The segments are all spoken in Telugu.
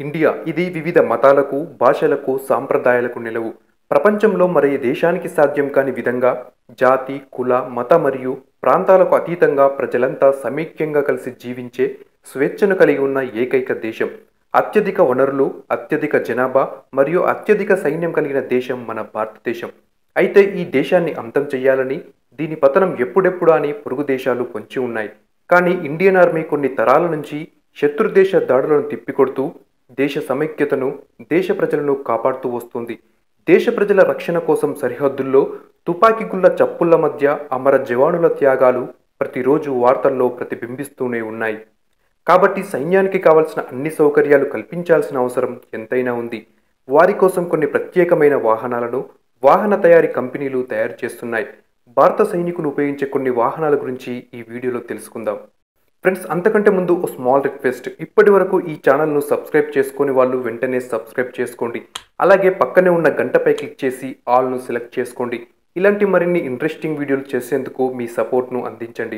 ఇండియా ఇది వివిధ మతాలకు భాషలకు సాంప్రదాయాలకు నిలవు ప్రపంచంలో మరే దేశానికి సాధ్యం కాని విధంగా జాతి కుల మత మరియు ప్రాంతాలకు అతీతంగా ప్రజలంతా సమైక్యంగా కలిసి జీవించే స్వేచ్ఛను కలిగి ఉన్న ఏకైక దేశం అత్యధిక వనరులు అత్యధిక జనాభా మరియు అత్యధిక సైన్యం కలిగిన దేశం మన భారతదేశం అయితే ఈ దేశాన్ని అంతం చేయాలని దీని పతనం ఎప్పుడెప్పుడా అని పొరుగు దేశాలు పొంచి ఉన్నాయి కానీ ఇండియన్ ఆర్మీ కొన్ని తరాల నుంచి శత్రుదేశ దాడులను తిప్పికొడుతూ దేశ సమైక్యతను దేశ ప్రజలను కాపాడుతూ వస్తుంది దేశ ప్రజల రక్షణ కోసం సరిహద్దుల్లో తుపాకీ గుళ్ళ చప్పుళ్ల మధ్య అమర జవానుల త్యాగాలు ప్రతిరోజు వార్తల్లో ప్రతిబింబిస్తూనే ఉన్నాయి కాబట్టి సైన్యానికి కావలసిన అన్ని సౌకర్యాలు కల్పించాల్సిన అవసరం ఎంతైనా ఉంది వారి కోసం కొన్ని ప్రత్యేకమైన వాహనాలను వాహన తయారీ కంపెనీలు తయారు చేస్తున్నాయి భారత సైనికులు ఉపయోగించే కొన్ని వాహనాల గురించి ఈ వీడియోలో తెలుసుకుందాం ఫ్రెండ్స్ అంతకంటే ముందు ఓ స్మాల్ రిక్వెస్ట్ ఇప్పటి వరకు ఈ ఛానల్ను సబ్స్క్రైబ్ చేసుకొని వాళ్ళు వెంటనే సబ్స్క్రైబ్ చేసుకోండి అలాగే పక్కనే ఉన్న గంటపై క్లిక్ చేసి ఆల్ను సెలెక్ట్ చేసుకోండి ఇలాంటి మరిన్ని ఇంట్రెస్టింగ్ వీడియోలు చేసేందుకు మీ సపోర్ట్ను అందించండి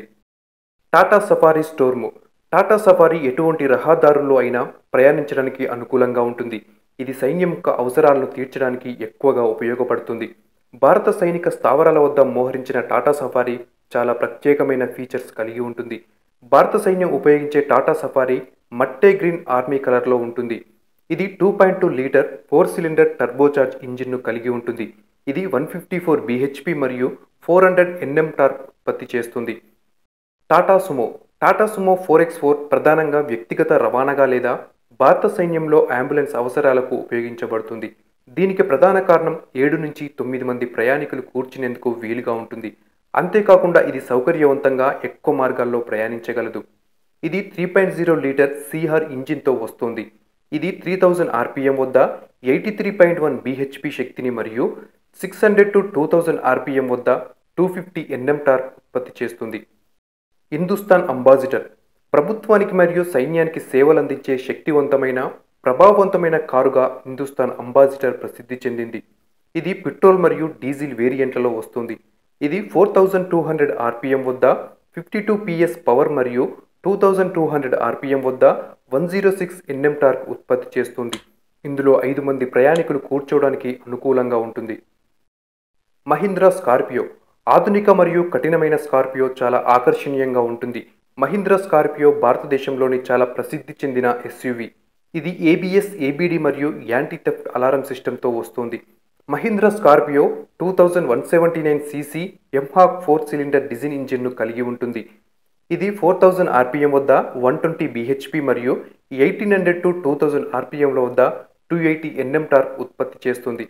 Tata Safari Storme Tata Safari ఎటువంటి రహదారుల్లో అయినా ప్రయాణించడానికి అనుకూలంగా ఉంటుంది ఇది సైన్యం యొక్క అవసరాలను తీర్చడానికి ఎక్కువగా ఉపయోగపడుతుంది భారత సైనిక స్థావరాల వద్ద మోహరించిన టాటా సఫారీ చాలా ప్రత్యేకమైన ఫీచర్స్ కలిగి ఉంటుంది భారత సైన్యం ఉపయోగించే Tata Safari matte green army కలర్లో ఉంటుంది ఇది two point two litre four cylinder turbocharge ఇంజిన్ను కలిగి ఉంటుంది ఇది వన్ ఫిఫ్టీ ఫోర్ బీహెచ్పి మరియు ఫోర్ హండ్రెడ్ ఎన్ఎం టార్క్ ఉత్పత్తి చేస్తుంది Tata Sumo Tata Sumo four X four ప్రధానంగా వ్యక్తిగత రవాణాగా లేదా భారత సైన్యంలో అంబులెన్స్ అవసరాలకు ఉపయోగించబడుతుంది దీనికి ప్రధాన కారణం ఏడు నుంచి తొమ్మిది మంది ప్రయాణికులు కూర్చునేందుకు వీలుగా ఉంటుంది అంతేకాకుండా ఇది సౌకర్యవంతంగా ఎక్కువ మార్గాల్లో ప్రయాణించగలదు ఇది three point zero litre CR ఇంజిన్తో వస్తుంది ఇది త్రీ థౌజండ్ ఆర్పిఎం వద్ద eighty three point one BHP శక్తిని మరియు six hundred to two thousand RPM వద్ద టూ ఫిఫ్టీ ఎన్ఎం టార్క్ ఉత్పత్తి చేస్తుంది హిందుస్థాన్ అంబాసిడర్ ప్రభుత్వానికి మరియు సైన్యానికి సేవలందించే శక్తివంతమైన ప్రభావవంతమైన కారుగా హిందుస్థాన్ అంబాసిడర్ ప్రసిద్ధి చెందింది ఇది పెట్రోల్ మరియు డీజిల్ వేరియంట్లలో వస్తుంది ఇది four thousand two hundred RPM వద్ద ఫిఫ్టీ టూ పిఎస్ పవర్ మరియు two thousand two hundred RPM వద్ద one zero six NM torque ఉత్పత్తి చేస్తుంది ఇందులో ఐదు మంది ప్రయాణికులు కూర్చోవడానికి అనుకూలంగా ఉంటుంది మహీంద్రా స్కార్పియో ఆధునిక మరియు కఠినమైన స్కార్పియో చాలా ఆకర్షణీయంగా ఉంటుంది మహీంద్రా స్కార్పియో భారతదేశంలోని చాలా ప్రసిద్ధి చెందిన ఎస్యూవి ఇది ఏబిఎస్ ఏబిడి మరియు యాంటీ థెఫ్ట్ అలారం సిస్టంతో వస్తుంది Mahindra Scorpio two thousand one seventy nine CC mHawk four cylinder diesel ఇంజిన్ను కలిగి ఉంటుంది ఇది ఫోర్ థౌజండ్ ఆర్పిఎం వద్ద వన్ ట్వంటీ బీహెచ్పి మరియు eighteen hundred to two thousand ఆర్పిఎంల వద్ద టూ ఎయిటీ ఎన్ఎం టార్క్ ఉత్పత్తి చేస్తుంది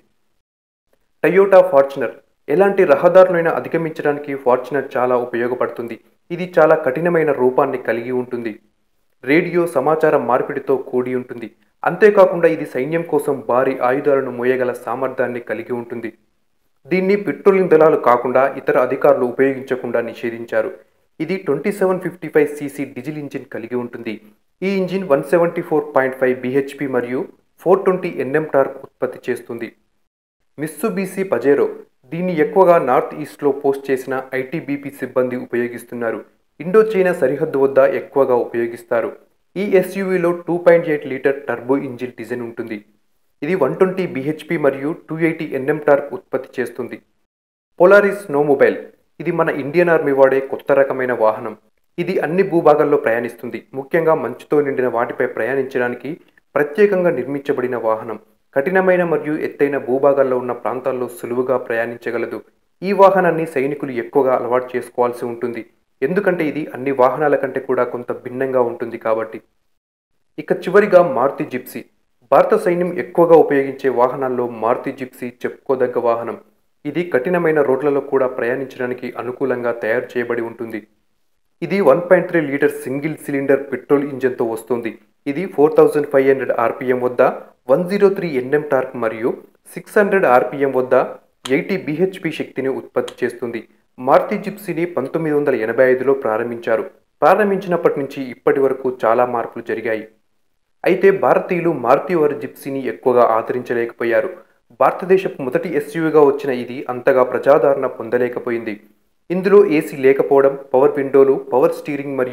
టయోటా ఫార్చునర్ ఎలాంటి రహదారులైనా అధిగమించడానికి ఫార్చునర్ చాలా ఉపయోగపడుతుంది ఇది చాలా కఠినమైన రూపాన్ని కలిగి ఉంటుంది రేడియో సమాచార మార్పిడితో కూడి ఉంటుంది అంతేకాకుండా ఇది సైన్యం కోసం భారీ ఆయుధాలను మోయగల సామర్థ్యాన్ని కలిగి ఉంటుంది దీన్ని పెట్రోలింగ్ దళాలు కాకుండా ఇతర అధికారులు ఉపయోగించకుండా నిషేధించారు ఇది twenty seven fifty five CC diesel engine కలిగి ఉంటుంది ఈ engine one seventy four point five BHP మరియు ఫోర్ ట్వంటీ ఎన్ఎం టార్క్ ఉత్పత్తి చేస్తుంది మిస్సుబీసీ పజేరో దీన్ని ఎక్కువగా నార్త్ ఈస్ట్లో పోస్ట్ చేసిన ఐటీబీపీ సిబ్బంది ఉపయోగిస్తున్నారు ఇండో చైనా సరిహద్దు వద్ద ఎక్కువగా ఉపయోగిస్తారు ఈ ఎస్యూవీలో two point eight litre turbo engine design ఉంటుంది ఇది వన్ ట్వంటీ బీహెచ్పి మరియు టూ ఎయిటీ ఎన్ఎం టార్క్ ఉత్పత్తి చేస్తుంది పోలారిస్ స్నోమొబైల్ ఇది మన ఇండియన్ ఆర్మీ వాడే కొత్త రకమైన వాహనం ఇది అన్ని భూభాగాల్లో ప్రయాణిస్తుంది ముఖ్యంగా మంచుతో నిండిన వాటిపై ప్రయాణించడానికి ప్రత్యేకంగా నిర్మించబడిన వాహనం కఠినమైన మరియు ఎత్తైన భూభాగాల్లో ఉన్న ప్రాంతాల్లో సులువుగా ప్రయాణించగలదు ఈ వాహనాన్ని సైనికులు ఎక్కువగా అలవాటు చేసుకోవాల్సి ఉంటుంది ఎందుకంటే ఇది అన్ని వాహనాల కంటే కూడా కొంత భిన్నంగా ఉంటుంది కాబట్టి ఇక చివరిగా మారుతి జిప్సీ భారత సైన్యం ఎక్కువగా ఉపయోగించే వాహనాల్లో మారుతి జిప్సీ చెప్పుకోదగ్గ వాహనం ఇది కఠినమైన రోడ్లలో కూడా ప్రయాణించడానికి అనుకూలంగా తయారు చేయబడి ఉంటుంది ఇది one point three litre single cylinder petrol ఇంజన్తో వస్తుంది ఇది four thousand five hundred RPM వద్ద one zero three NM torque మరియు సిక్స్ హండ్రెడ్ ఆర్పిఎం వద్ద ఎయిటీ బీహెచ్పి శక్తిని ఉత్పత్తి చేస్తుంది మారుతి జిప్సీని పంతొమ్మిది వందల ఎనభై ఐదులో ప్రారంభించారు ప్రారంభించినప్పటి నుంచి ఇప్పటి వరకు చాలా మార్పులు జరిగాయి అయితే భారతీయులు మారుతి వారి జిప్సీని ఎక్కువగా ఆదరించలేకపోయారు భారతదేశపు మొదటి ఎస్యూవీగా వచ్చిన ఇది అంతగా ప్రజాదరణ పొందలేకపోయింది ఇందులో ఏసీ లేకపోవడం పవర్ విండోలు పవర్ స్టీరింగ్ మరియు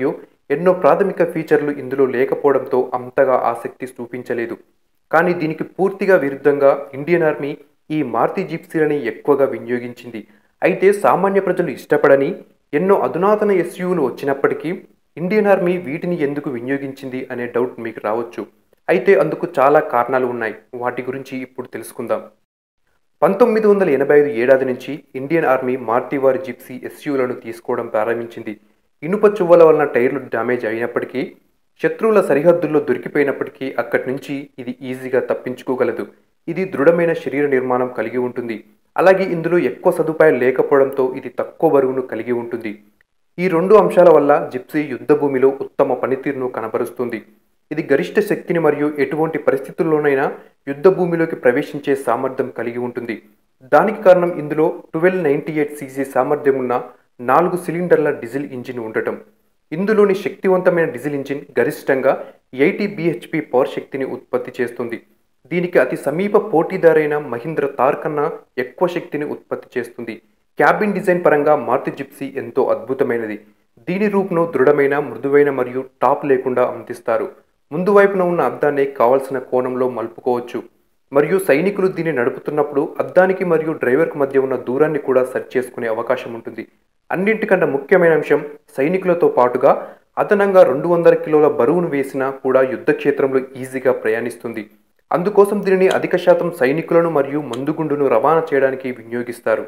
ఎన్నో ప్రాథమిక ఫీచర్లు ఇందులో లేకపోవడంతో అంతగా ఆసక్తి చూపించలేదు కానీ దీనికి పూర్తిగా విరుద్ధంగా ఇండియన్ ఆర్మీ ఈ మారుతి జిప్సీలని ఎక్కువగా వినియోగించింది అయితే సామాన్య ప్రజలు ఇష్టపడని ఎన్నో అధునాతన ఎస్యూలు వచ్చినప్పటికీ ఇండియన్ ఆర్మీ వీటిని ఎందుకు వినియోగించింది అనే డౌట్ మీకు రావచ్చు అయితే అందుకు చాలా కారణాలు ఉన్నాయి వాటి గురించి ఇప్పుడు తెలుసుకుందాం పంతొమ్మిది వందల ఎనభై ఐదు ఏడాది నుంచి ఇండియన్ ఆర్మీ మార్తివారి జిప్సీ ఎస్యూలను తీసుకోవడం ప్రారంభించింది ఇనుప చువ్వల వలన టైర్లు డ్యామేజ్ అయినప్పటికీ శత్రువుల సరిహద్దుల్లో దొరికిపోయినప్పటికీ అక్కడి నుంచి ఇది ఈజీగా తప్పించుకోగలదు ఇది దృఢమైన శరీర నిర్మాణం కలిగి ఉంటుంది అలాగే ఇందులో ఎక్కువ సదుపాయాలు లేకపోవడంతో ఇది తక్కువ బరువును కలిగి ఉంటుంది ఈ రెండు అంశాల వల్ల జిప్సీ యుద్ధ భూమిలో ఉత్తమ పనితీరును కనబరుస్తుంది ఇది గరిష్ట శక్తిని మరియు ఎటువంటి పరిస్థితుల్లోనైనా యుద్ధ భూమిలోకి ప్రవేశించే సామర్థ్యం కలిగి ఉంటుంది దానికి కారణం ఇందులో ట్వెల్వ్ నైంటీ ఎయిట్ సీసీ సామర్థ్యం ఉన్న నాలుగు సిలిండర్ల డీజిల్ ఇంజిన్ ఉండటం ఇందులోని శక్తివంతమైన డీజిల్ ఇంజిన్ గరిష్టంగా ఎయిటీ బిహెచ్పి పవర్ శక్తిని ఉత్పత్తి చేస్తుంది దీనికి అతి సమీప పోటీదారైన మహీంద్ర తార్ కన్నా ఎక్కువ శక్తిని ఉత్పత్తి చేస్తుంది క్యాబిన్ డిజైన్ పరంగా మారుతి జిప్సీ ఎంతో అద్భుతమైనది దీని రూపును దృఢమైన మృదువైన మరియు టాప్ లేకుండా అందిస్తారు ముందు వైపున ఉన్న అద్దాన్ని కావలసిన కోణంలో మలుపుకోవచ్చు మరియు సైనికులు దీన్ని నడుపుతున్నప్పుడు అద్దానికి మరియు డ్రైవర్కు మధ్య ఉన్న దూరాన్ని కూడా సెట్ చేసుకునే అవకాశం ఉంటుంది అన్నింటికన్నా ముఖ్యమైన అంశం సైనికులతో పాటుగా అదనంగా రెండు వందల కిలోల బరువును వేసినా కూడా యుద్ధ క్షేత్రంలో ఈజీగా ప్రయాణిస్తుంది అందుకోసం దీనిని అధిక శాతం సైనికులను మరియు మందుగుండును రవాణా చేయడానికి వినియోగిస్తారు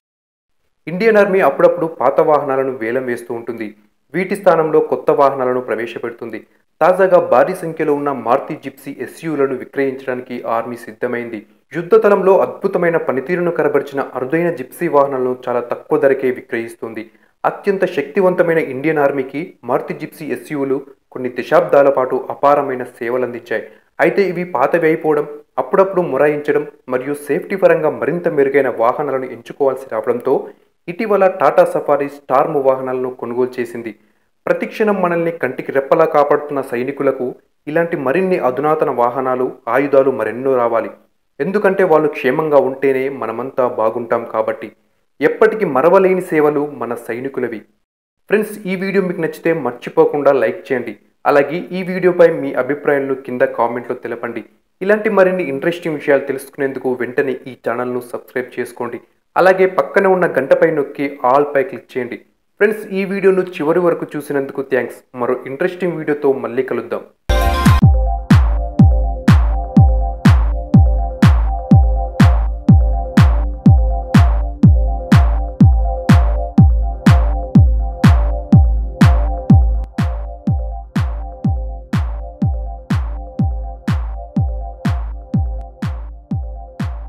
ఇండియన్ ఆర్మీ అప్పుడప్పుడు పాత వాహనాలను వేలం వేస్తూ ఉంటుంది వీటి స్థానంలో కొత్త వాహనాలను ప్రవేశపెడుతుంది తాజాగా భారీ సంఖ్యలో ఉన్న మారుతి జిప్సీ ఎస్యూలను విక్రయించడానికి ఆర్మీ సిద్ధమైంది యుద్ధ తలంలో అద్భుతమైన పనితీరును కనబరిచిన అరుదైన జిప్సీ వాహనాలను చాలా తక్కువ ధరకే విక్రయిస్తుంది అత్యంత శక్తివంతమైన ఇండియన్ ఆర్మీకి మారుతి జిప్సీ ఎస్యూలు కొన్ని దశాబ్దాల పాటు అపారమైన సేవలందించాయి అయితే ఇవి పాతవి అయిపోవడం అప్పుడప్పుడు మొరాయించడం మరియు సేఫ్టీ పరంగా మరింత మెరుగైన వాహనాలను ఎంచుకోవాల్సి రావడంతో ఇటీవల టాటా సఫారీ స్టార్మ్ వాహనాలను కొనుగోలు చేసింది ప్రతిక్షణం మనల్ని కంటికి రెప్పలా కాపాడుతున్న సైనికులకు ఇలాంటి మరిన్ని అధునాతన వాహనాలు ఆయుధాలు మరెన్నో రావాలి ఎందుకంటే వాళ్ళు క్షేమంగా ఉంటేనే మనమంతా బాగుంటాం కాబట్టి ఎప్పటికీ మరవలేని సేవలు మన సైనికులవి ఫ్రెండ్స్ ఈ వీడియో మీకు నచ్చితే మర్చిపోకుండా లైక్ చేయండి అలాగే ఈ వీడియోపై మీ అభిప్రాయాలను కింద కామెంట్లో తెలపండి ఇలాంటి మరిన్ని ఇంట్రెస్టింగ్ విషయాలు తెలుసుకునేందుకు వెంటనే ఈ ఛానల్ను సబ్స్క్రైబ్ చేసుకోండి అలాగే పక్కన ఉన్న గంటపై నొక్కి ఆల్ పై క్లిక్ చేయండి ఫ్రెండ్స్ ఈ వీడియోను చివరి వరకు చూసినందుకు థ్యాంక్స్ మరో ఇంట్రెస్టింగ్ వీడియోతో మళ్ళీ కలుద్దాం